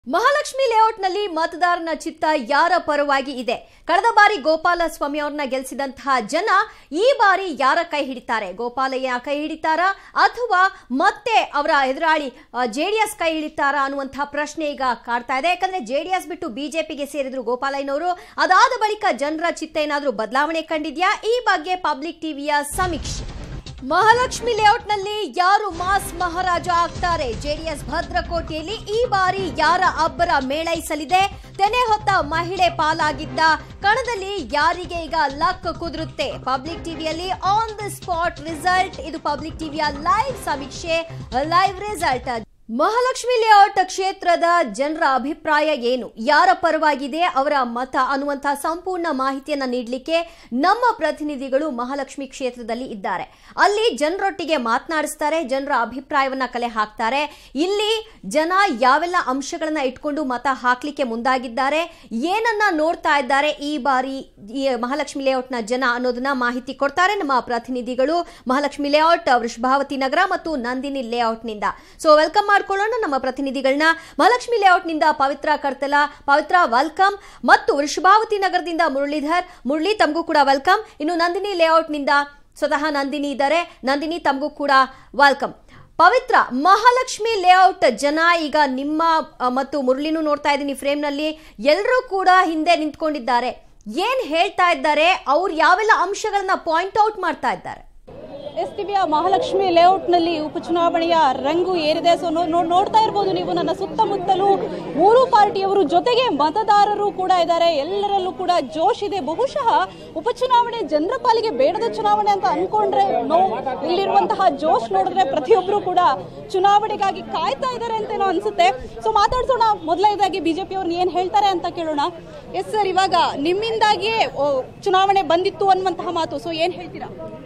ಮಹಾಲಕ್ಷ್ಮಿ ಲೇಔಟ್ನಲ್ಲಿ ಮತದಾರನ ಚಿತ್ತ ಯಾರ ಪರವಾಗಿ ಇದೆ ಕಳೆದ ಬಾರಿ ಗೋಪಾಲಸ್ವಾಮಿ ಅವ್ರನ್ನ ಗೆಲ್ಲಿಸಿದಂತಹ ಜನ ಈ ಬಾರಿ ಯಾರ ಕೈ ಹಿಡಿತಾರೆ ಗೋಪಾಲಯ್ಯ ಕೈ ಹಿಡಿತಾರಾ ಅಥವಾ ಮತ್ತೆ ಅವರ ಎದುರಾಳಿ ಜೆಡಿಎಸ್ ಕೈ ಹಿಡಿತಾರಾ ಅನ್ನುವಂತಹ ಪ್ರಶ್ನೆ ಈಗ ಕಾಡ್ತಾ ಇದೆ ಯಾಕಂದ್ರೆ ಜೆಡಿಎಸ್ ಬಿಟ್ಟು ಬಿಜೆಪಿಗೆ ಸೇರಿದ್ರು ಗೋಪಾಲಯ್ಯನವರು ಅದಾದ ಬಳಿಕ ಜನರ ಚಿತ್ತ ಏನಾದ್ರೂ ಬದಲಾವಣೆ ಕಂಡಿದ್ಯಾ ಈ ಬಗ್ಗೆ ಪಬ್ಲಿಕ್ ಟಿವಿಯ ಸಮೀಕ್ಷೆ ಮಹಾಲಕ್ಷ್ಮಿ ಲೇಔಟ್ನಲ್ಲಿ ಯಾರು ಮಾಸ್ ಮಹಾರಾಜ ಆಗ್ತಾರೆ ಜೆಡಿಎಸ್ ಭದ್ರಕೋಟೆಯಲ್ಲಿ ಈ ಬಾರಿ ಯಾರ ಅಬ್ಬರ ಮೇಳೈಸಲಿದೆ ತೆನೆ ಹೊತ್ತ ಮಹಿಳೆ ಪಾಲಾಗಿದ್ದ ಕಣದಲ್ಲಿ ಯಾರಿಗೆ ಈಗ ಲಕ್ ಕುದುರುತ್ತೆ ಪಬ್ಲಿಕ್ ಟಿವಿಯಲ್ಲಿ ಆನ್ ದ ಸ್ಪಾಟ್ ರಿಸಲ್ಟ್ ಇದು ಪಬ್ಲಿಕ್ ಟಿವಿಯ ಲೈವ್ ಸಮೀಕ್ಷೆ ಲೈವ್ ರಿಸಲ್ಟ್ ಮಹಾಲಕ್ಷ್ಮಿ ಲೇಔಟ್ ಕ್ಷೇತ್ರದ ಜನರ ಅಭಿಪ್ರಾಯ ಏನು ಯಾರ ಪರವಾಗಿದೆ ಅವರ ಮತ ಅನ್ನುವಂತಹ ಸಂಪೂರ್ಣ ಮಾಹಿತಿಯನ್ನ ನೀಡಲಿಕ್ಕೆ ನಮ್ಮ ಪ್ರತಿನಿಧಿಗಳು ಮಹಾಲಕ್ಷ್ಮಿ ಕ್ಷೇತ್ರದಲ್ಲಿ ಇದ್ದಾರೆ ಅಲ್ಲಿ ಜನರೊಟ್ಟಿಗೆ ಮಾತನಾಡಿಸ್ತಾರೆ ಜನರ ಅಭಿಪ್ರಾಯವನ್ನ ಕಲೆ ಹಾಕ್ತಾರೆ ಇಲ್ಲಿ ಜನ ಯಾವೆಲ್ಲ ಅಂಶಗಳನ್ನ ಇಟ್ಕೊಂಡು ಮತ ಹಾಕ್ಲಿಕ್ಕೆ ಮುಂದಾಗಿದ್ದಾರೆ ಏನನ್ನ ನೋಡ್ತಾ ಇದ್ದಾರೆ ಈ ಬಾರಿ ಈ ಮಹಾಲಕ್ಷ್ಮಿ ಲೇಔಟ್ನ ಜನ ಅನ್ನೋದನ್ನ ಮಾಹಿತಿ ಕೊಡ್ತಾರೆ ನಮ್ಮ ಪ್ರತಿನಿಧಿಗಳು ಮಹಾಲಕ್ಷ್ಮಿ ಲೇಔಟ್ ವೃಷಭಾವತಿ ನಗರ ಮತ್ತು ನಂದಿನಿ ಲೇಔಟ್ನಿಂದ ಸೊ ವೆಲ್ಕಮ್ ಮಾಡ್ಕೊಳ್ಳೋಣ ನಮ್ಮ ಪ್ರತಿನಿಧಿಗಳನ್ನ ಮಹಾಲಕ್ಷ್ಮಿ ಲೇಔಟ್ನಿಂದ ಪವಿತ್ರ ಕರ್ತಲ ಪವಿತ್ರ ವೆಲ್ಕಮ್ ಮತ್ತು ವೃಷಭಾವತಿ ನಗರದಿಂದ ಮುರಳೀಧರ್ ಮುರಳಿ ತಮಗೂ ಕೂಡ ವೆಲ್ಕಮ್ ಇನ್ನು ನಂದಿನಿ ಲೇಔಟ್ನಿಂದ ಸ್ವತಃ ನಂದಿನಿ ಇದ್ದಾರೆ ನಂದಿನಿ ತಮಗೂ ಕೂಡ ವೆಲ್ಕಮ್ ಪವಿತ್ರ ಮಹಾಲಕ್ಷ್ಮಿ ಲೇಔಟ್ ಜನ ಈಗ ನಿಮ್ಮ ಅ, ಮತ್ತು ಮುರಳಿನೂ ನೋಡ್ತಾ ಇದ್ದೀನಿ ಫ್ರೇಮ್ನಲ್ಲಿ ಎಲ್ಲರೂ ಕೂಡ ಹಿಂದೆ ನಿಂತ್ಕೊಂಡಿದ್ದಾರೆ ಏನ್ ಹೇಳ್ತಾ ಇದ್ದಾರೆ ಅವ್ರು ಯಾವೆಲ್ಲ ಅಂಶಗಳನ್ನ ಪಾಯಿಂಟ್ ಔಟ್ ಮಾಡ್ತಾ ಇದ್ದಾರೆ ಎಸ್ ಟಿವಿಯ ಮಹಾಲಕ್ಷ್ಮಿ ಲೇಔಟ್ನಲ್ಲಿ ಉಪಚುನಾವಣೆಯ ರಂಗು ಏರಿದೆ ಸೊ ನೋ- ನೋ- ನೋಡ್ತಾ ಇರ್ಬೋದು ನೀವು ನನ್ನ ಸುತ್ತಮುತ್ತಲೂ ಮೂರು ಪಾರ್ಟಿಯವರು ಜೊತೆಗೆ ಮತದಾರರು ಕೂಡ ಇದ್ದಾರೆ ಎಲ್ಲರಲ್ಲೂ ಕೂಡ ಜೋಶ್ ಇದೆ ಬಹುಶಃ ಉಪಚುನಾವಣೆ ಜನರ ಪಾಲಿಗೆ ಬೇಡದ ಚುನಾವಣೆ ಅಂತ ಅನ್ಕೊಂಡ್ರೆ ನೋ ಇಲ್ಲಿರುವಂತಹ ಜೋಶ್ ನೋಡಿದ್ರೆ ಪ್ರತಿಯೊಬ್ಬರು ಕೂಡ ಚುನಾವಣೆಗಾಗಿ ಕಾಯ್ತಾ ಇದ್ದಾರೆ ಅಂತೇನೋ ಅನ್ಸುತ್ತೆ ಸೊ ಮಾತಾಡ್ಸೋಣ ಮೊದಲನೇದಾಗಿ ಬಿಜೆಪಿ ಅವ್ರನ್ನ ಏನ್ ಹೇಳ್ತಾರೆ ಅಂತ ಕೇಳೋಣ ಎಸ್ ಸರ್ ಇವಾಗ ನಿಮ್ಮಿಂದಾಗಿಯೇ ಓ, ಚುನಾವಣೆ ಬಂದಿತ್ತು ಅನ್ನುವಂತಹ ಮಾತು ಸೊ ಏನ್ ಹೇಳ್ತೀರಾ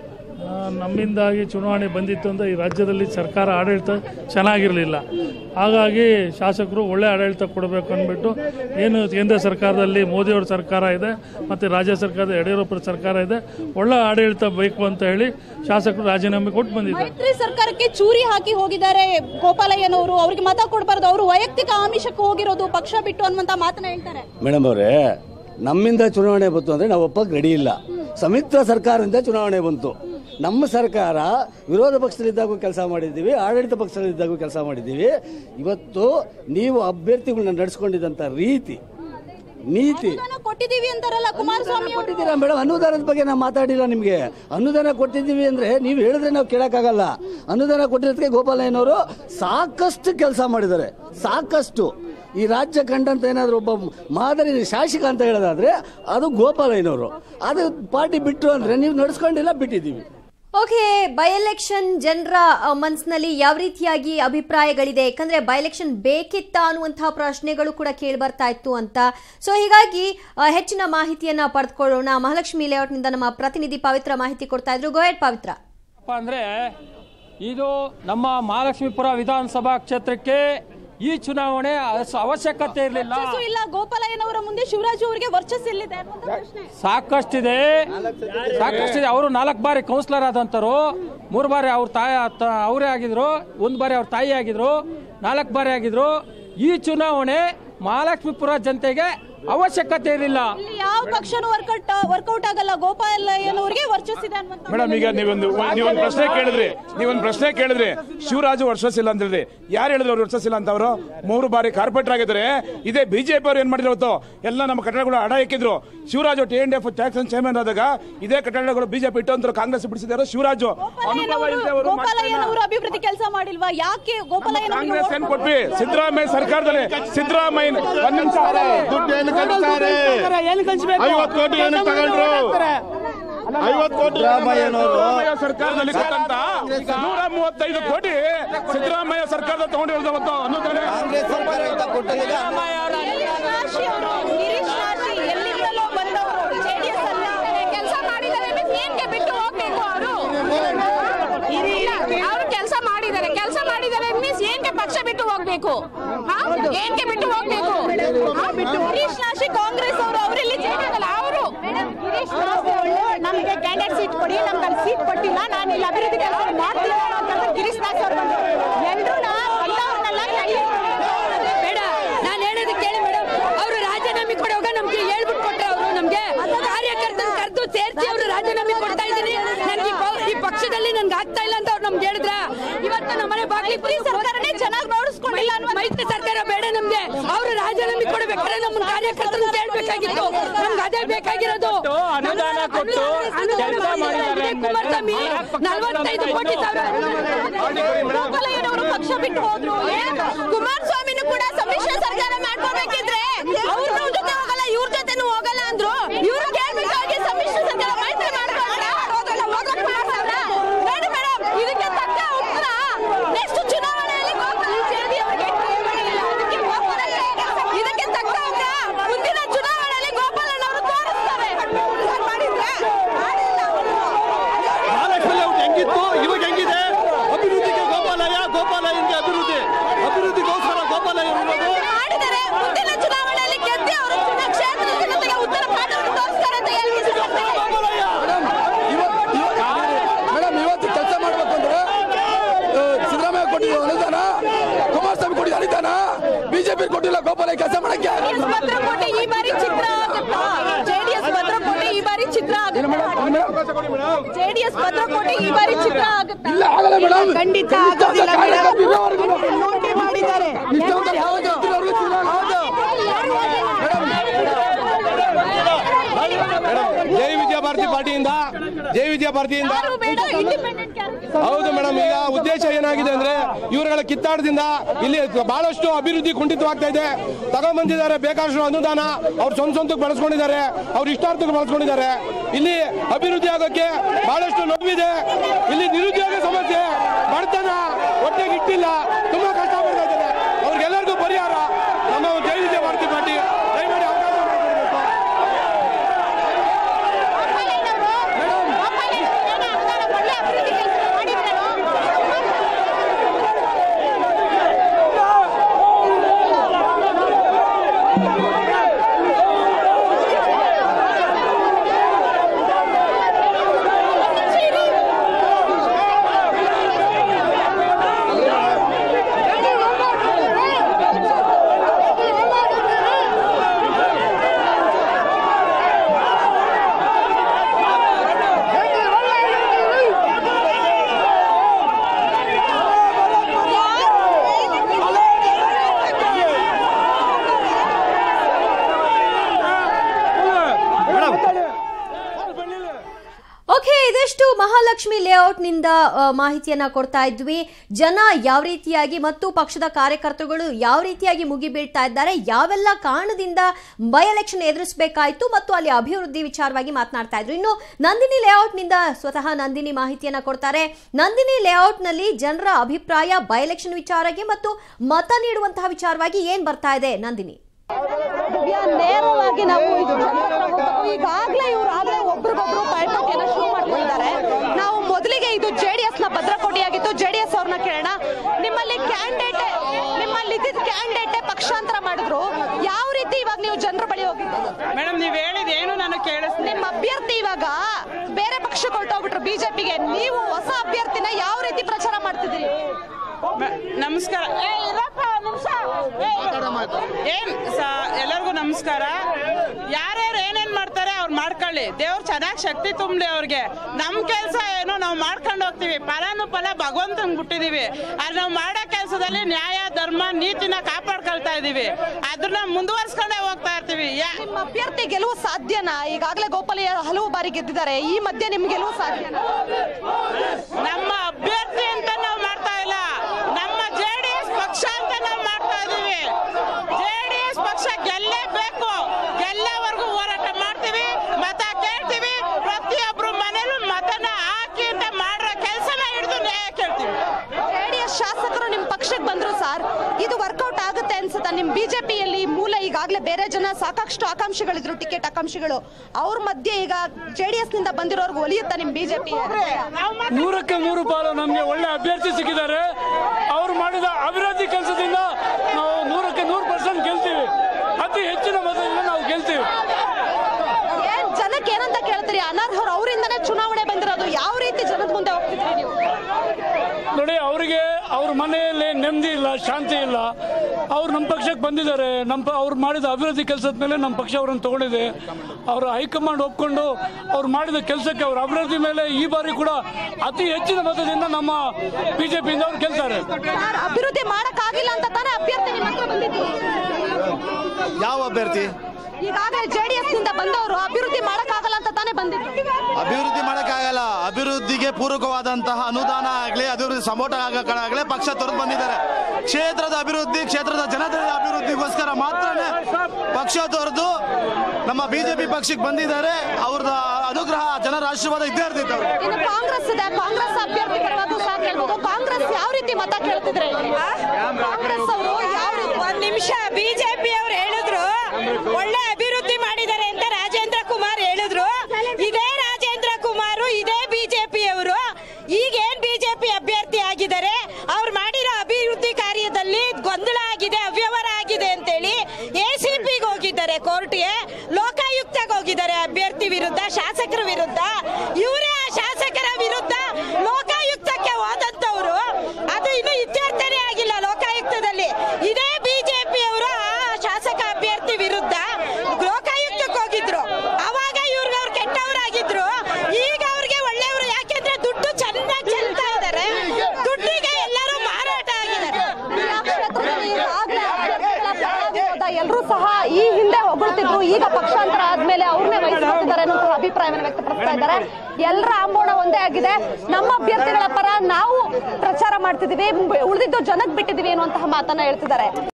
ಆ, ನಮ್ಮಿಂದಾಗಿ ಚುನಾವಣೆ ಬಂದಿತ್ತು ಅಂದರೆ ಈ ರಾಜ್ಯದಲ್ಲಿ ಸರ್ಕಾರ ಆಡಳಿತ ಚೆನ್ನಾಗಿರಲಿಲ್ಲ ಹಾಗಾಗಿ ಶಾಸಕರು ಒಳ್ಳೆ ಆಡಳಿತ ಕೊಡಬೇಕು ಅಂದ್ಬಿಟ್ಟು ಏನು ಕೇಂದ್ರ ಸರ್ಕಾರದಲ್ಲಿ ಮೋದಿಯವರ ಸರ್ಕಾರ ಇದೆ ಮತ್ತು ರಾಜ್ಯ ಸರ್ಕಾರದ ಯಡಿಯೂರಪ್ಪರ ಸರ್ಕಾರ ಇದೆ ಒಳ್ಳೆ ಆಡಳಿತ ಬೇಕು ಅಂತ ಹೇಳಿ ಶಾಸಕರು ರಾಜೀನಾಮೆ ಕೊಟ್ಟು ಬಂದಿದ್ದಾರೆ ಮೈತ್ರಿ ಸರ್ಕಾರಕ್ಕೆ ಚೂರಿ ಹಾಕಿ ಹೋಗಿದ್ದಾರೆ ಗೋಪಾಲಯ್ಯನವರು ಅವ್ರಿಗೆ ಮತ ಕೊಡಬಾರ್ದು ಅವರು ವೈಯಕ್ತಿಕ ಆಮಿಷಕ್ಕೆ ಹೋಗಿರೋದು ಪಕ್ಷ ಬಿಟ್ಟು ಅನ್ನುವಂತ ಮಾತನ್ನ ಹೇಳ್ತಾರೆ ಮೇಡಮ್ ಅವರೇ ನಮ್ಮಿಂದ ಚುನಾವಣೆ ಬಂತು ಅಂದರೆ ನಾವು ಒಪ್ಪಕ್ಕೆ ರೆಡಿ ಇಲ್ಲ ಸಮ್ಮಿಶ್ರ ಸರ್ಕಾರದಿಂದ ಚುನಾವಣೆ ಬಂತು ನಮ್ಮ ಸರ್ಕಾರ ವಿರೋಧ ಪಕ್ಷದಲ್ಲಿದ್ದಾಗೂ ಕೆಲಸ ಮಾಡಿದ್ದೀವಿ ಆಡಳಿತ ಪಕ್ಷದಲ್ಲಿದ್ದಾಗೂ ಕೆಲಸ ಮಾಡಿದ್ದೀವಿ ಇವತ್ತು ನೀವು ಅಭ್ಯರ್ಥಿಗಳನ್ನ ನಡೆಸ್ಕೊಂಡಿದ್ದಂಥ ರೀತಿ ನೀತಿ ಅನುದಾನ ಕೊಟ್ಟಿದೀವಿ ಅಂತಾರಲ್ಲ ಕುಮಾರಸ್ವಾಮಿ ಅವರು ಕೊಟ್ಟಿದ್ದೀರಾ ಮೇಡಮ್ ಅನುದಾನದ ಬಗ್ಗೆ ನಾವು ಮಾತಾಡಿಲ್ಲ ನಿಮಗೆ ಅನುದಾನ ಕೊಟ್ಟಿದ್ದೀವಿ ಅಂದ್ರೆ ನೀವು ಹೇಳಿದ್ರೆ ನಾವು ಕೇಳಕ್ಕಾಗಲ್ಲ ಅನುದಾನ ಕೊಟ್ಟಿರೋದಕ್ಕೆ ಗೋಪಾಲಯ್ಯನವರು ಸಾಕಷ್ಟು ಕೆಲಸ ಮಾಡಿದ್ದಾರೆ ಸಾಕಷ್ಟು ಈ ರಾಜ್ಯ ಕಂಡಂತ ಏನಾದ್ರು ಒಬ್ಬ ಮಾದರಿ ಶಾಸಕ ಅಂತ ಹೇಳೋದಾದ್ರೆ ಅದು ಗೋಪಾಲಯ್ಯನವರು ಅದು ಪಾರ್ಟಿ ಬಿಟ್ಟರು ಅಂದ್ರೆ ನೀವು ನಡೆಸ್ಕೊಂಡಿಲ್ಲ ಬಿಟ್ಟಿದ್ದೀವಿ ಓಕೆ ಬೈ ಎಲೆಕ್ಷನ್ ಜನರ ಮನಸ್ಸಿನಲ್ಲಿ ಯಾವ ರೀತಿಯಾಗಿ ಅಭಿಪ್ರಾಯಗಳಿದೆ ಯಾಕಂದ್ರೆ ಬೈ ಎಲೆಕ್ಷನ್ ಬೇಕಿತ್ತ ಅನ್ನುವಂತಹ ಪ್ರಶ್ನೆಗಳು ಕೂಡ ಕೇಳಿ ಬರ್ತಾ ಇತ್ತು ಅಂತ ಸೊ ಹೀಗಾಗಿ ಆ, ಹೆಚ್ಚಿನ ಮಾಹಿತಿಯನ್ನ ಪಡೆದುಕೊಳ್ಳೋಣ ಮಹಾಲಕ್ಷ್ಮಿ ಲೇಔಟ್ನಿಂದ ನಮ್ಮ ಪ್ರತಿನಿಧಿ ಪವಿತ್ರ ಮಾಹಿತಿ ಕೊಡ್ತಾ ಇದ್ರು ಗೋಯಡ್ ಪವಿತ್ರ ಏನಪ್ಪ ಅಂದ್ರೆ ಇದು ನಮ್ಮ ಮಹಾಲಕ್ಷ್ಮೀಪುರ ವಿಧಾನಸಭಾ ಕ್ಷೇತ್ರಕ್ಕೆ ಈ ಚುನಾವಣೆ ಅಸ್- ಅವಶ್ಯಕತೆ ಇರಲಿಲ್ಲ ವರ್ಚಸ್ಸು ಇಲ್ಲ ಗೋಪಾಲಯ್ಯನವರ ಮುಂದೆ ಶಿವರಾಜು ಅವರಿಗೆ ವರ್ಚಸ್ ಎಲ್ಲಿದೆ ಅನ್ನುವಂತ ಪ್ರಶ್ನೆ ಸಾಕಷ್ಟಿದೆ ಸಾಕಷ್ಟಿದೆ ಅವರು ನಾಲ್ಕು ಬಾರಿ ಕೌನ್ಸಿಲರ್ ಆದಂತರು ಮೂರು ಬಾರಿ ಅವ್ರ ತಾಯಿ ತ- ಅವರೇ ಆಗಿದ್ರು ಒಂದು ಬಾರಿ ಅವ್ರ ತಾಯಿ ಆಗಿದ್ರು ನಾಲ್ಕು ಬಾರಿ ಆಗಿದ್ರು ಈ ಚುನಾವಣೆ ಮಹಾಲಕ್ಷ್ಮೀಪುರ ಜನತೆಗೆ ಅವಶ್ಯಕತೆ ಇರಲಿಲ್ಲ ಇಲ್ಲಿ ಯಾವ ಪಕ್ಷನೂ ವರ್ಕೌಟ್ ವರ್ಕೌಟ್ ಆಗಲ್ಲ ಗೋಪಾಲಯ್ಯನವರಿಗೆ ವರ್ಚಸ್ ಇದೆ ಅನ್ನುವಂತ ಮೇಡಮ್ ಈಗ ನೀವೊಂದು ನೀವೊಂದು ಪ್ರಶ್ನೆ ಕೇಳಿದ್ರಿ ನೀವೊಂದು ಪ್ರಶ್ನೆ ಕೇಳಿದ್ರಿ ಶಿವರಾಜು ವರ್ಷಸಿಲ್ಲ ಅಂತ ಹೇಳಿದ್ರಿ ಯಾರು ಹೇಳಿದ್ರು ಅವ್ರು ವರ್ಷಸಿಲ್ಲ ಅಂತ ಅವರು ಮೂರು ಬಾರಿ ಕಾರ್ಪೊರೇಟರ್ ಆಗಿದ್ದಾರೆ ಇದೇ ಬಿಜೆಪಿ ಅವ್ರು ಏನ್ ಮಾಡಿದ್ರು ಇವತ್ತು ಎಲ್ಲ ನಮ್ಮ ಕಟ್ಟಡಗಳು ಅಡ ಇಕ್ಕಿದ್ರು Shivaraju T N F tax chairman ಆದಾಗ ಇದೇ ಕಟ್ಟಡಗಳು ಬಿಜೆಪಿ ಇಟ್ಟು ಕಾಂಗ್ರೆಸ್ ಬಿಡಿಸಿದ್ದಾರೆ ಶಿವರಾಜು ಅನುಭವ ಇಲ್ಲದೆ ಅವರು ಗೋಪಾಲಯ್ಯನವರು ಅಭಿವೃದ್ಧಿ ಕೆಲಸ ಮಾಡಿಲ್ವಾ ಯಾಕೆ ಕಾಂಗ್ರೆಸ್ ಏನ್ ಕೊಟ್ವಿ ಸಿದ್ದರಾಮಯ್ಯ ಸರ್ಕಾರದಲ್ಲಿ ಸಿದ್ದರಾಮಯ್ಯ ಒಂದ್ ನಿಮಿಷ ಐವತ್ತು ಕೋಟಿ ಏನು ತಗೊಂಡ್ರು ಐವತ್ತು ಕೋಟಿ ಸಿದ್ದರಾಮಯ್ಯ ಸರ್ಕಾರದಲ್ಲಿ ಕೊಟ್ಟಂತ ನೂರ ಮೂವತ್ತೈದು ಕೋಟಿ ಸಿದ್ದರಾಮಯ್ಯ ಸರ್ಕಾರದ ತಗೊಂಡಿರೋದು ಅವತ್ತು ಅನುದಾನ ಗಿರೀಶ್ ಅವರು ಗಿರೀಶ್ ರಾಶಿ ಎಲ್ಲಿಂದಲೋ ಬಂದವರು ಜೆಡಿಎಸ್ ಅಲ್ಲ ಕೆಲಸ ಮಾಡಿದ್ದಾರೆ ಏನ್ಗೆ ಬಿಟ್ಟು ಹೋಗ್ಬೇಕು ಅವರು ಅವರು ಕೆಲಸ ಮಾಡಿದ್ದಾರೆ ಕೆಲಸ ಮಾಡಿದ್ದಾರೆ ಮೀನ್ಸ್ ಏನ್ಗೆ ಪಕ್ಷ ಬಿಟ್ಟು ಹೋಗ್ಬೇಕು ಹಾ? ಏನ್ಗೆ ಬಿಟ್ಟು ಹೋಗ್ಬೇಕು ಹಾ? ಗಿರೀಶ್ ರಾಶಿ ಕಾಂಗ್ರೆಸ್ ಅವರು ಅವರಲ್ಲಿ ಆಗಲ್ಲ ಅವರು ನಮಗೆ ಕ್ಯಾಂಡಿಡೇಟ್ ಸೀಟ್ ಕೊಡಿ ನಮ್ಗೆ ಅಲ್ಲಿ ಸೀಟ್ ಕೊಟ್ಟಿಲ್ಲ ನಾನು ಇಲ್ಲಿ ಅಭಿವೃದ್ಧಿ ಕೆಲಸ ಮಾಡ್ತೀನಿ ಅಂತ ಗಿರೀಶ್ ರಾಶಿ ಅವರು ಬಂದರು ಎಲ್ಲರೂ ಬಂದವ್ರನ್ನೆಲ್ಲ ಕೈ ಬೇಡ ನಾನು ಮೈತ್ರಿ ಸರ್ಕಾರನೇ ಚೆನ್ನಾಗಿ ನೋಡಿಸ್ಕೊಂಡಿಲ್ಲ ಮೈತ್ರಿ ಸರ್ಕಾರ ಬೇಡ ನಮ್ಗೆ ಅವರು ರಾಜೀನಾಮೆ ಕೊಡಬೇಕಾದ್ರೆ ನಮ್ಮ ಕಾರ್ಯಕರ್ತರನ್ನ ಕೇಳ್ಬೇಕಾಗಿತ್ತು ನಮ್ಗೆ ಅದೇ ಬೇಕಾಗಿರೋದು ಅನುದಾನ ಕೊಟ್ಟು ಕೆಲ್ಸ ಮಾಡಿದ್ದಾರೆ ಅಂದ್ಮೇಲೆ ಕುಮಾರಸ್ವಾಮಿ ನಾಲ್ಕು ಪಕ್ಷ ನಲವತ್ತೈದು ಕೋಟಿ ಗೋಪಾಲಯ್ಯನವರು ಪಕ್ಷ ಬಿಟ್ಟು ಹೋದ್ರು ಕುಮಾರಸ್ವಾಮಿನೂ ಕೂಡ ಸಮ್ಮಿಶ್ರ ಸರ್ಕಾರ ಮಾಡ್ಕೋಬೇಕಿದ್ರೆ ಅವ್ರ ಜೊತೆ ಹೋಗಲ್ಲ ಇವ್ರ ಜೊತೆನೂ ಹೋಗಲ್ಲ ಅಂದ್ರು ಇವ್ರು ಕೇಳ್ಬೇಕಾಗಿ ಸಮ್ಮಿಶ್ರ ಸರ್ಕಾರ ಮೈತ್ರಿ ಮಾಡ್ಕೊಂಡ್ರ ಮೇಡಮ್ ಮೇಡಮ್ ಇದಕ್ಕೆ ತಕ್ಕ ಉತ್ತರ ನೆಕ್ಸ್ಟ್ ಚುನಾವಣೆಯಲ್ಲಿ ಗೋಪಾಲ ಚೇಡಿ ಅವರಿಗೆ ಅದಕ್ಕೆ ಗೋಪಾಲಯ್ಯ ಇದಕ್ಕೆ ತಕ್ಕ ಉತ್ತರ ಮುಂದಿನ ಚುನಾವಣೆಯಲ್ಲಿ ಗೋಪಾಲನವರು ತೋರಿಸ್ತಾರೆ ಮಾಡಿದ್ರೆ ಮಾಡಿಲ್ಲ ಮಹಾಲಕ್ಷ್ಮಿ ಲೇಔಟ್ ಹೆಂಗಿತ್ತು ಇವಾಗ ಹೆಂಗಿದೆ ಅಭಿವೃದ್ಧಿಗೆ ಗೋಪಾಲಯ್ಯ ಗೋಪಾಲಯ್ಯನಿಗೆ ಅಭಿವೃದ್ಧಿ ಅಭಿವೃದ್ಧಿಗೋಸ್ಕರ ಗೋಪಾಲಯ್ಯ ಇರೋದು ಮಾಡಿದರೆ ಮುಂದಿನ ಚುನಾವಣೆಯಲ್ಲಿ ಗೆದ್ದಿ ಅವರು ಚುನಾ- ಕ್ಷೇತ್ರದ ಜನತೆಗೆ ಉತ್ತರ ಪಾಠವನ್ನು ತೋರಿಸ್ತಾರೆ ಅಂತ ಹೇಳಿ ಗೋಪಾಲಯ್ಯ ಮೇಡಮ್ ಇವತ್ತು ಕೆಲಸ ಮಾಡ್ಬೇಕು ಅಂದ್ರೆ ಆ, ಸಿದ್ದರಾಮಯ್ಯ ಕೊಟ್ಟಿರೋ ಅನುದಾನ ಕುಮಾರಸ್ವಾಮಿ ಕೊಟ್ಟಿರೋ ಅನುದಾನ ಬಿಜೆಪಿ ಕೊಟ್ಟಿಲ್ಲ ಗೋಪಾಲಯ್ಯ ಕೆಲಸ ಮಾಡಕ್ಕೆ ಭದ್ರಕೋಟೆ ಈ ಬಾರಿ ಚಿತ್ರ ಆಗುತ್ತಾ ಜೆಡಿಎಸ್ ಭದ್ರಕೋಟೆ ಈ ಬಾರಿ ಚಿತ್ರ ಆಗುತ್ತಾ ಜೆಡಿಎಸ್ ಭದ್ರಕೋಟೆ ಈ ಬಾರಿ ಚಿತ್ರ ಆಗುತ್ತಾ ಇಲ್ಲ ಆಗಲ್ಲ ಮೇಡಮ್ ಖಂಡಿತ ಇಷ್ಟೊಂದು ಕಾರ್ಯಕರ್ತರು ಇರೋವರೆಗೂ ನೋಡಿ ಮಾಡಿದ್ದಾರೆ ಇಷ್ಟೊಂದು ಕಾರ್ಯಕರ್ತರು ಇರೋವರೆಗೂ ಚುನಾವಣೆ ಜೈ ವಿಜಯ ಭಾರತಿ ಪಾರ್ಟಿಯಿಂದ ಜೈ ವಿಜಯ ಭಾರತಿಯಿಂದ ಯಾರು ಬೇಡ ಇಂಡಿಪೆಂಡೆಂಟ್ ಹೌದು ಮೇಡಮ್ ಈಗ ಉದ್ದೇಶ ಏನಾಗಿದೆ ಅಂದ್ರೆ ಇವರುಗಳ ಕಿತ್ತಾಟದಿಂದ ಇಲ್ಲಿ ಬಹಳಷ್ಟು ಅಭಿವೃದ್ಧಿ ಕುಂಠಿತವಾಗ್ತಾ ಇದೆ ತಗೊಂಡ್ಬಂದಿದ್ದಾರೆ ಬೇಕಾದಷ್ಟು ಅನುದಾನ ಅವ್ರು ಸ್ವಂತ ಸ್ವಂತಕ್ಕೆ ಬಳಸ್ಕೊಂಡಿದ್ದಾರೆ ಅವ್ರ ಇಷ್ಟಾರ್ಥಕ್ಕೆ ಬಳಸ್ಕೊಂಡಿದ್ದಾರೆ ಇಲ್ಲಿ ಅಭಿವೃದ್ಧಿ ಆಗೋಕ್ಕೆ ಬಹಳಷ್ಟು ನೋವಿದೆ ಇಲ್ಲಿ ನಿರುದ್ಯೋಗ ಸಮಸ್ಯೆ ಬಡತನ ಹೊಟ್ಟೆಗೆ ಇಟ್ಟಿಲ್ಲ ತುಂಬಾ ಕಷ್ಟ ಪಡ್ತಾ ಇದ್ದಾರೆ ಅವ್ರಿಗೆಲ್ಲರಿಗೂ ಪರಿಹಾರ ನಮ್ಮ ಜೈ ವಿಜಯ ಭಾರತಿ ಪಾರ್ಟಿ ದಯಮಾಡಿ ಅವಕಾಶ ಮಾಡಿಕೊಡ್ಬೇಕು ಒಳ್ಳೆ ಅಭಿವೃದ್ಧಿ ಕೆಲಸ ಮಾಡಿದ್ರು ಓಕೆ ಇದೆಷ್ಟು ಮಹಾಲಕ್ಷ್ಮಿ ಲೇಔಟ್ನಿಂದ ಆ, ಮಾಹಿತಿಯನ್ನ ಕೊಡ್ತಾ ಇದ್ವಿ ಜನ ಯಾವ ರೀತಿಯಾಗಿ ಮತ್ತು ಪಕ್ಷದ ಕಾರ್ಯಕರ್ತರುಗಳು ಯಾವ ರೀತಿಯಾಗಿ ಮುಗಿಬೀಳ್ತಾ ಇದ್ದಾರೆ ಯಾವೆಲ್ಲ ಕಾರಣದಿಂದ ಬೈ ಎಲೆಕ್ಷನ್ ಎದುರಿಸಬೇಕಾಯಿತು ಮತ್ತು ಅಲ್ಲಿ ಅಭಿವೃದ್ಧಿ ವಿಚಾರವಾಗಿ ಮಾತನಾಡ್ತಾ ಇದ್ರು ಇನ್ನು ನಂದಿನಿ ಲೇಔಟ್ನಿಂದ ಸ್ವತಃ ನಂದಿನಿ ಮಾಹಿತಿಯನ್ನ ಕೊಡ್ತಾರೆ ನಂದಿನಿ ಲೇಔಟ್ನಲ್ಲಿ ಜನರ ಅಭಿಪ್ರಾಯ ಬೈ ಎಲೆಕ್ಷನ್ ವಿಚಾರಕ್ಕೆ ಮತ್ತು ಮತ ನೀಡುವಂತಹ ವಿಚಾರವಾಗಿ ಏನ್ ಬರ್ತಾ ಇದೆ ನಂದಿನಿ ದಿವ್ಯಾ, ನೇರವಾಗಿ ನಾವು ಇದು ಜನರ ಹತ್ರ ಹೋಗ್ಬೇಕು. ಈಗಾಗ್ಲೇ ಇವ್ರು ಆಗ್ಲೇ ಒಬ್ರಿಗೊಬ್ರು ಪೈಪೋಟಿಯನ್ನ ಶುರು ಮಾಡ್ಕೊಂಡಿದ್ದಾರೆ ನಾವು ಮೊದಲಿಗೆ ಇದು ಜೆಡಿಎಸ್ ನ ಭದ್ರಕೋಟೆಯಾಗಿತ್ತು ಜೆಡಿಎಸ್ ಅವ್ರನ್ನ ಕೇಳೋಣ ನಿಮ್ಮಲ್ಲಿ ಕ್ಯಾಂಡಿಡೇಟ್ ನಿಮ್ಮಲ್ಲಿ ಇದ್ದಿದ್ದ ಕ್ಯಾಂಡಿಡೇಟ್ ಪಕ್ಷಾಂತರ ಮಾಡಿದ್ರು ಯಾವ ರೀತಿ ಇವಾಗ ನೀವು ಜನರ ಬಳಿ ಹೋಗಿದ್ದು ಮೇಡಮ್ ನೀವ್ ಹೇಳಿದ ಏನು ನಾನು ಕೇಳಿಸ್ ನಿಮ್ಮ ಅಭ್ಯರ್ಥಿ ಇವಾಗ ಬೇರೆ ಪಕ್ಷಕ್ಕೆ ಹೊರಟೋಗ್ಬಿಟ್ರು ಬಿಜೆಪಿಗೆ ನೀವು ಹೊಸ ಅಭ್ಯರ್ಥಿನ ಯಾವ ರೀತಿ ಪ್ರಚಾರ ಮಾಡ್ತಿದ್ದೀರಿ ನಮಸ್ಕಾರ ಏ, ಇರಪ್ಪ, ನಿಮಿಷ. ಏ, ಏನ್ ಸ- ಎಲ್ಲರಿಗೂ ನಮಸ್ಕಾರ ಯಾರ್ಯಾರು ಏನೇನ್ ಮಾಡ್ತಾರೆ ಅವ್ರು ಮಾಡ್ಕೊಳ್ಳಿ ದೇವ್ರು ಚೆನ್ನಾಗಿ ಶಕ್ತಿ ತುಂಬಲಿ ಅವ್ರಿಗೆ ನಮ್ ಕೆಲ್ಸ ಏನು ನಾವು ಮಾಡ್ಕೊಂಡು ಹೋಗ್ತೀವಿ ಫಲಾನು ಫಲ ಭಗವಂತಂಗ್ ಬಿಟ್ಟಿದೀವಿ ಅಲ್ಲಿ ನಾವು ಮಾಡೋ ಕೆಲಸದಲ್ಲಿ ನ್ಯಾಯ ಧರ್ಮ ನೀತಿನ ಕಾಪಾಡ್ಕೊಳ್ತಾ ಇದೀವಿ ಅದನ್ನ ಮುಂದುವರ್ಸ್ಕೊಂಡೇ ಹೋಗ್ತಾ ಇರ್ತೀವಿ ಯಾ- ನಿಮ್ಮ ಅಭ್ಯರ್ಥಿ ಗೆಲುವು ಸಾಧ್ಯನಾ ಈಗಾಗಲೇ ಗೋಪಾಲಯ್ಯ ಹಲವು ಬಾರಿ ಗೆದ್ದಿದ್ದಾರೆ ಈ ಮಧ್ಯೆ ನಿಮ್ ಗೆಲುವು ಸಾಧ್ಯನಾ ನಮ್ಮ ಅಭ್ಯರ್ಥಿ ಅಂತ ನಾವು ಮಾಡ್ತಾ ಇಲ್ಲ ನಮ್ಮ ಜೆಡಿಎಸ್ ಪಕ್ಷ ಅಂತ ನಾವು ಮಾಡ್ತಾ ಇದೀವಿ ಜೆಡಿಎಸ್ ಪಕ್ಷ ಗೆಲ್ಲೇಬೇಕು ಗೆಲ್ಲವರೆಗೂ ಹೋರಾಟ ಮಾಡ್ತೀವಿ ಮತ ಕೇಳ್ತೀವಿ ಪ್ರತಿಯೊಬ್ರು ಮನೇಲೂ ಮತನ ಹಾಕಿ ಅಂತ ಮಾಡೋ ಕೆಲಸನ ಹಿಡಿದು ನ್ಯಾಯ ಕೇಳ್ತೀವಿ ಜೆಡಿಎಸ್ ಶಾಸಕರು ನಿಮ್ ಪಕ್ಷಕ್ಕೆ ಬಂದ್ರು ಸರ್ ಇದು ವರ್ಕೌಟ್ ಆಗುತ್ತೆ ಅನ್ಸುತ್ತಾ ನಿಮ್ ಬಿಜೆಪಿಯಲ್ಲಿ ಮೂಲ ಈಗಾಗಲೇ ಬೇರೆ ಜನ ಸಾಕಷ್ಟು ಆಕಾಂಕ್ಷಿಗಳಿದ್ರು ಟಿಕೆಟ್ ಆಕಾಂಕ್ಷಿಗಳು ಅವ್ರ ಮಧ್ಯೆ ಈಗ ಜೆಡಿಎಸ್ ನಿಂದ ಬಂದಿರೋರ್ಗೆ ಒಲಿಯುತ್ತಾ ನಿಮ್ ಬಿಜೆಪಿ ನೂರಕ್ಕೆ ನೂರು ಪಾಲು ನಮಗೆ ಒಳ್ಳೆ ಅಭ್ಯರ್ಥಿ ಸಿಕ್ಕಿದ್ದಾರೆ ಅವರು ಮಾಡಿದ ಅಭಿವೃದ್ಧಿ ಕೆಲಸದಿಂದ ನಾವು ನೂರಕ್ಕೆ ನೂರು ಪರ್ಸೆಂಟ್ ಗೆಲ್ತೀವಿ ಅತಿ ಹೆಚ್ಚಿನ ಮತದಿಂದ ನಾವು ಗೆಲ್ತೀವಿ ಏನ್ ಜನಕ್ಕೆ ಏನಂತ ಕೇಳ್ತೀರಿ ಅನರ್ಹರು ಅವರಿಂದನೇ ಚುನಾವಣೆ ಬಂದಿರೋದು ಯಾವ ರೀತಿ ಜನದ ಮುಂದೆ ಹೋಗ್ತಿದ್ರಿ ನೀವು ನೋಡಿ ಅವರಿಗೆ ಅವ್ರ ಮನೆಯಲ್ಲಿ ನೆಮ್ಮದಿ ಇಲ್ಲ ಶಾಂತಿ ಇಲ್ಲ ಅವ್ರು ನಮ್ಮ ಪಕ್ಷಕ್ಕೆ ಬಂದಿದ್ದಾರೆ ನಮ್ಮ ಪ- ಅವ್ರು ಮಾಡಿದ ಅಭಿವೃದ್ಧಿ ಕೆಲಸದ ಮೇಲೆ ನಮ್ಮ ಪಕ್ಷ ಅವರನ್ನು ತಗೊಂಡಿದೆ ಅವರು ಹೈಕಮಾಂಡ್ ಒಪ್ಕೊಂಡು ಅವ್ರು ಮಾಡಿದ ಕೆಲಸಕ್ಕೆ ಅವ್ರ ಅಭಿವೃದ್ಧಿ ಮೇಲೆ ಈ ಬಾರಿ ಕೂಡ ಅತಿ ಹೆಚ್ಚಿನ ಮತದಿಂದ ನಮ್ಮ ಬಿಜೆಪಿಯಿಂದ ಅವ್ರು ಗೆಲ್ತಾರೆ ಸರ್, ಅಭಿವೃದ್ಧಿ ಮಾಡಕ್ಕಾಗಿಲ್ಲ ಅಂತ ತಾನೇ ಅಭ್ಯರ್ಥಿ ನಿಮ್ಮ ಹತ್ರ ಬಂದಿದ್ದು ಯಾವ ಅಭ್ಯರ್ಥಿ ಈಗಾಗಲೇ ಜೆಡಿಎಸ್ ನಿಂದ ಬಂದವರು ಅಭಿವೃದ್ಧಿ ಮಾಡಕ್ಕಾಗಲ್ಲ ಅಂತ ತಾನೇ ಬಂದಿದ್ದು ಅಭಿವೃದ್ಧಿ ಮಾಡಕ್ಕಾಗಲ್ಲ ಅಭಿವೃದ್ಧಿಗೆ ಪೂರಕವಾದಂತಹ ಅನುದಾನ ಆಗಲಿ ಅಭಿವೃದ್ಧಿ ಸಮೋಟ ಆಗಲಿ ಪಕ್ಷ ತೊರೆದು ಬಂದಿದ್ದಾರೆ ಕ್ಷೇತ್ರದ ಅಭಿವೃದ್ಧಿ ಕ್ಷೇತ್ರದ ಜನತೆಯ ಅಭಿವೃದ್ಧಿಗೋಸ್ಕರ ಮಾತ್ರನೇ ಪಕ್ಷ ತೊರೆದು ನಮ್ಮ ಬಿಜೆಪಿ ಪಕ್ಷಕ್ಕೆ ಬಂದಿದ್ದಾರೆ ಅವ್ರದ ಅನುಗ್ರಹ ಜನರ ಆಶೀರ್ವಾದ ಇದ್ದೇ ಇರ್ತೈತೆ ಅವ್ರಿಗೆ. ಇನ್ನು ಕಾಂಗ್ರೆಸ್ ಇದೆ ಕಾಂಗ್ರೆಸ್ ಅಭ್ಯರ್ಥಿ ಪರವಾಗೂ ಸಹ ಕೇಳ್ಬೋದು ಕಾಂಗ್ರೆಸ್ ಯಾವ ರೀತಿ ಮತ ಕೇಳ್ತಿದ್ರೆ ಕಾಂಗ್ರೆಸ್ ಅವರು ಯಾವ ರೀತಿ ಒಂದ್ ನಿಮಿಷ ಬಿಜೆಪಿ ಅವ್ರು ಹೇಳಿದ್ರು ಒಳ್ಳೆ ಅಭಿವೃದ್ಧಿ ಮಾಡಿದ್ದಾರೆ ಅಂತ ರಾಜೇಂದ್ರ ಕುಮಾರ್ ಹೇಳಿದ್ರು ಇದೇ ರಾಜೇಂದ್ರ ಕುಮಾರ್ ಇದೇ ಬಿಜೆಪಿ ಅವರು ಈಗೇನ್ ಬಿಜೆಪಿ ಅಭ್ಯರ್ಥಿ ಆಗಿದ್ದಾರೆ ಅವ್ರು ಮಾಡಿರೋ ಅಭಿವೃದ್ಧಿ ಕಾರ್ಯದಲ್ಲಿ ಗೊಂದಲ ಆಗಿದೆ ಅವ್ಯವಹಾರ ಆಗಿದೆ ಅಂತೇಳಿ ಎ ಸಿ ಪಿಗೆ ಹೋಗಿದ್ದಾರೆ ಕೋರ್ಟ್ಗೆ ಲೋಕಾಯುಕ್ತಗೆ ಹೋಗಿದ್ದಾರೆ ಅಭ್ಯರ್ಥಿ ವಿರುದ್ಧ ಶಾಸಕರ ವಿರುದ್ಧ ಇವರೇ ಆ ಶಾಸಕರ ವಿರುದ್ಧ ಲೋಕಾಯುಕ್ತಕ್ಕೆ ಹೋದಂತವ್ರು ಅದು ಇನ್ನು ಇತ್ಯರ್ಥನೇ ಆಗಿಲ್ಲ ಲೋಕಾಯುಕ್ತದಲ್ಲಿ ಇದೇ ಬಿಜೆಪಿ ಅವರು ಆ ಶಾಸಕ ಅಭ್ಯರ್ಥಿ ವಿರುದ್ಧ ಲೋಕಾಯುಕ್ತಕ್ಕೆ ಹೋಗಿದ್ರು ಅವಾಗ ಇವ್ರಿಗೆ ಅವ್ರು ಕೆಟ್ಟವರಾಗಿದ್ರು ಈಗ ಅವ್ರಿಗೆ ಒಳ್ಳೆಯವರು ಯಾಕೆಂದ್ರೆ ದುಡ್ಡು ಚೆನ್ನಾಗಿ ಚೆಲ್ತಾ ಇದ್ದಾರೆ ದುಡ್ಡಿಗೆ ಎಲ್ಲರೂ ಮಾರಾಟ ಆಗಿದ್ದಾರೆ ಆ ಕ್ಷೇತ್ರದಲ್ಲಿ ಈಗಾಗ್ಲೇ ಅಭ್ಯರ್ಥಿಗಳ ಪರವಾಗಿ ಹೋದ ಎಲ್ಲರೂ ಸಹ ಈ ಹಿಂದೆ ಹೊಗಳ್ತಿದ್ರು ಈಗ ಪಕ್ಷಾಂತರ ಆದ್ಮೇಲೆ ಅವ್ರನ್ನೇ ವಹಿಸ್ಕೊಳ್ತಿದ್ದಾರೆ ಅನ್ನೋ ಅಭಿಪ್ರಾಯವನ್ನು ವ್ಯಕ್ತಪಡಿಸ್ತಾ ಇದ್ದಾರೆ ಎಲ್ಲರ ಆಂಬೋಣ ಒಂದೇ ಆಗಿದೆ ನಮ್ಮ ಅಭ್ಯರ್ಥಿಗಳ ಪರ ನಾವು ಪ್ರಚಾರ ಮಾಡ್ತಿದೀವಿ ಉಳಿದಿದ್ದು ಜನಕ್ಕೆ ಬಿಟ್ಟಿದೀವಿ ಅನ್ನುವಂತಹ ಮಾತನ್ನ ಹೇಳ್ತಿದ್ದಾರೆ